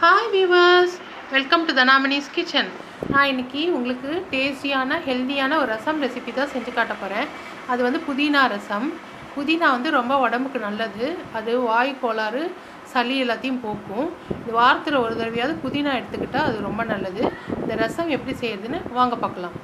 hi viewers welcome to Dhanamani's kitchen நான் இன்னைக்கு உங்களுக்கு டேஸ்டியான ஹெல்தியான ஒரு ரசம் ரெசிபி தான் செஞ்சு காட்ட போகிறேன் அது வந்து புதினா ரசம் புதினா வந்து ரொம்ப உடம்புக்கு நல்லது அது வாய் கோளாறு சளி எல்லாத்தையும் போக்கும் இது வாரத்தில் ஒரு தடவையாவது புதினா எடுத்துக்கிட்டால் அது ரொம்ப நல்லது இந்த ரசம் எப்படி செய்யறதுன்னு வாங்க பார்க்கலாம்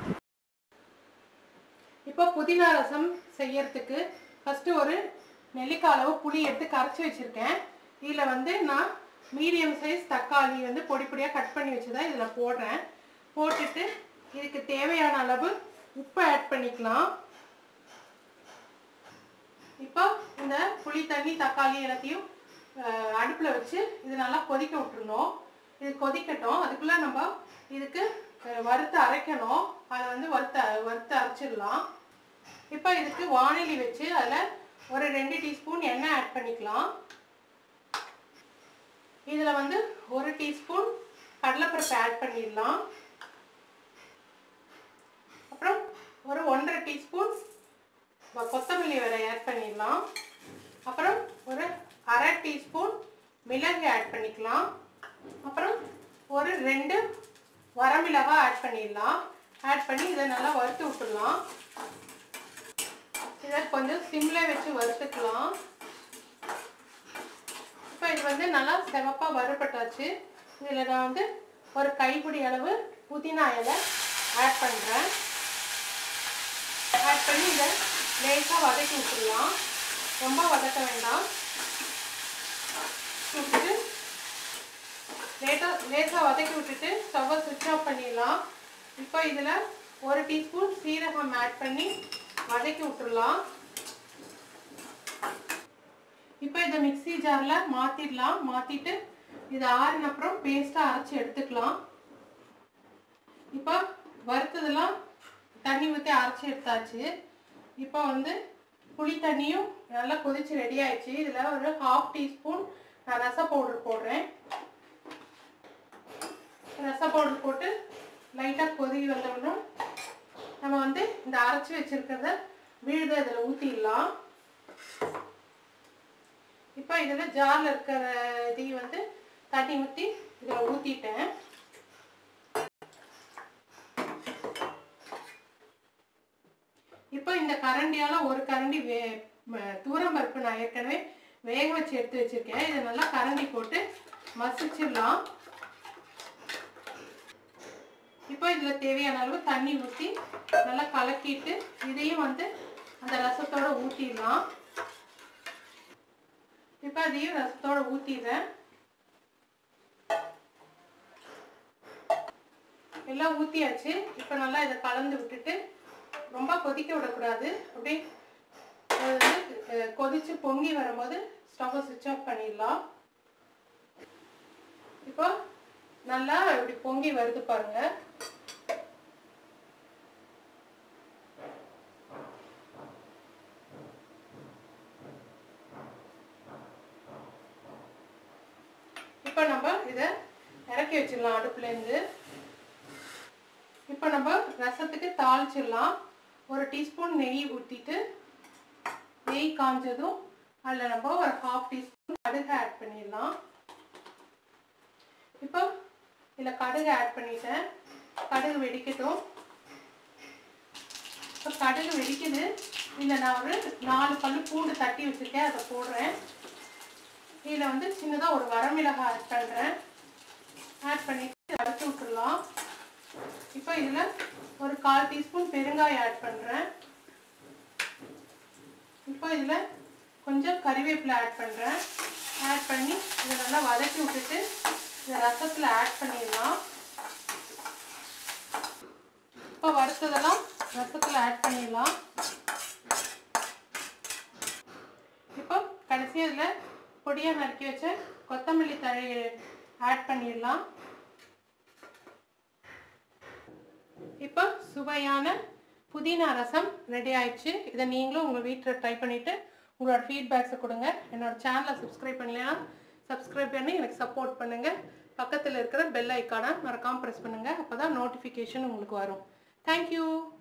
இப்போ புதினா ரசம் செய்யறதுக்கு ஃபஸ்ட்டு ஒரு நெல்லிக்காய் அளவு புளி எடுத்து கரைச்சி வச்சுருக்கேன் இதில் வந்து நான் மீடியம் சைஸ் தக்காளி வந்து பொடி பொடியாக கட் பண்ணி வச்சு தான் இதில் போடுறேன் போட்டுட்டு இதுக்கு தேவையான அளவு உப்பை ஆட் பண்ணிக்கலாம் இப்போ இந்த புளி தண்ணி தக்காளி எல்லாத்தையும் அடுப்பில் வச்சு இது நல்லா கொதிக்க விட்டுருணும் இது கொதிக்கட்டும் அதுக்குள்ளே நம்ம இதுக்கு அஹ், வறுத்து அரைக்கணும் அதை வந்து வறுத்து வறுத்து அரைச்சிடலாம் இப்போ இதுக்கு வானிலி வச்சு அதில் ஒரு ரெண்டு டீஸ்பூன் எண்ணெய் ஆட் பண்ணிக்கலாம் இதில் வந்து ஒரு டீஸ்பூன் கடலைப்பருப்பு ஆட் பண்ணிடலாம் அப்புறம் ஒரு ஒன்றரை டீஸ்பூன் கொத்தமல்லி விதை ஆட் பண்ணிடலாம் அப்புறம் ஒரு அரை டீஸ்பூன் மிளகு ஆட் பண்ணிக்கலாம் அப்புறம் ஒரு ரெண்டு வரமிளகாய் ஆட் பண்ணிடலாம் ஆட் பண்ணி இதை நல்லா வறுத்து விட்டுடலாம் இதை கொஞ்சம் சிம்மில் வச்சு வறுத்துக்கலாம் இப்போ இது வந்து நல்லா செவப்பாக வறுபட்டாச்சு இதில் நான் வந்து ஒரு கைப்பிடி அளவு புதினா இலை ஆட் பண்ணுறேன் ஆட் பண்ணி இதை லேசாக வதக்கி விட்டுடலாம் ரொம்ப வதக்க வேண்டாம் விட்டுட்டு லேட்டாக லேசாக வதக்கி விட்டுட்டு ஸ்டவ்வை சுவிட்ச் ஆஃப் பண்ணிடலாம் இப்போ இதில் ஒரு டீஸ்பூன் சீரகம் ஆட் பண்ணி வதக்கி விட்டுடலாம் இப்போ இதை மிக்ஸி ஜாரில் மாற்றிடலாம் மாற்றிட்டு இதை ஆறின அப்புறம் பேஸ்ட்டாக அரைச்சி எடுத்துக்கலாம் இப்போ வறுத்ததெல்லாம் தண்ணி ஊற்றி அரைச்சி எடுத்தாச்சு இப்போ வந்து புளி தண்ணியும் நல்லா கொதிச்சு ரெடி ஆயிடுச்சு இதில் ஒரு ஹாஃப் டீஸ்பூன் நான் ரச பவுடர் போடுறேன் ரச பவுடர் போட்டு லைட்டாக கொதி வந்தோம்னா நம்ம வந்து இந்த அரைச்சி வச்சிருக்கிறத விழுத இதில் ஊற்றிடலாம் இப்போ இதில் ஜாரில் இருக்கிற இதையும் வந்து தண்ணி ஊற்றி இதில் ஊற்றிட்டேன் இப்போ இந்த கரண்டியால் ஒரு கரண்டி வே தூரம் பருப்பு நான் ஏற்கனவே வேக வச்சு எடுத்து வச்சுருக்கேன் இதை நல்லா கரண்டி போட்டு மசிச்சிடலாம் இப்போ இதில் தேவையான அளவு தண்ணி ஊற்றி நல்லா கலக்கிட்டு இதையும் வந்து அந்த ரசத்தோட ஊற்றிடலாம் இப்போ அதையும் ரசத்தோட ஊற்றிடுறேன் எல்லாம் ஊற்றியாச்சு இப்போ நல்லா இதை கலந்து விட்டுட்டு ரொம்ப கொதிக்க விடக்கூடாது அப்படியே அது வந்து அஹ், கொதிச்சு பொங்கி வரும்போது ஸ்டவ்வை சுவிட்ச் ஆஃப் பண்ணிடலாம் இப்போ நல்லா இப்படி பொங்கி வருது பாருங்க இப்போ நம்ம இதை இறக்கி வச்சிடலாம் அடுப்புலேருந்து இப்போ நம்ம ரசத்துக்கு தாளிச்சிடலாம் ஒரு டீஸ்பூன் நெய் ஊற்றிட்டு நெய் காஞ்சதும் அதில் நம்ம ஒரு ஹாஃப் டீஸ்பூன் கடுகு ஆட் பண்ணிடலாம் இப்போ இதில் கடுகு ஆட் பண்ணிட்டேன் கடுகு வெடிக்கட்டும் இப்போ கடுகு வெடிக்குது இதில் நான் ஒரு நாலு பல்லு பூண்டு தட்டி வச்சுருக்கேன் அதை போடுறேன் இதில் வந்து சின்னதாக ஒரு வரமிளகாய் ஆட் பண்ணுறேன் ஆட் பண்ணிட்டு அரைச்சி விட்டுடலாம் இப்போ இதில் ஒரு கால் டீஸ்பூன் பெருங்காயம் ஆட் பண்ணுறேன் இப்போ இதில் கொஞ்சம் கறிவேப்பிலை ஆட் பண்ணுறேன் ஆட் பண்ணி இதை நல்லா வதக்கி விட்டுட்டு இதை ரசத்தில் ஆட் பண்ணிடலாம் இப்போ வறுத்ததெல்லாம் ரசத்தில் ஆட் பண்ணிடலாம் இப்போ கடைசி இதில் பொடியாக நறுக்கி வச்ச கொத்தமல்லி தழை ஆட் பண்ணிடலாம் இப்போ சுவையான புதினா ரசம் ரெடி ஆயிடுச்சு இதை நீங்களும் உங்கள் வீட்டில் ட்ரை பண்ணிவிட்டு உங்களோட ஃபீட்பேக்ஸை கொடுங்க என்னோட சேனலை சப்ஸ்கிரைப் பண்ணலைன்னா சப்ஸ்கிரைப் பண்ணி எனக்கு சப்போர்ட் பண்ணுங்கள் பக்கத்தில் இருக்கிற பெல் ஐக்கானை மறக்காமல் ப்ரெஸ் பண்ணுங்கள் அப்போ தான் நோட்டிஃபிகேஷன் உங்களுக்கு வரும் தேங்க்யூ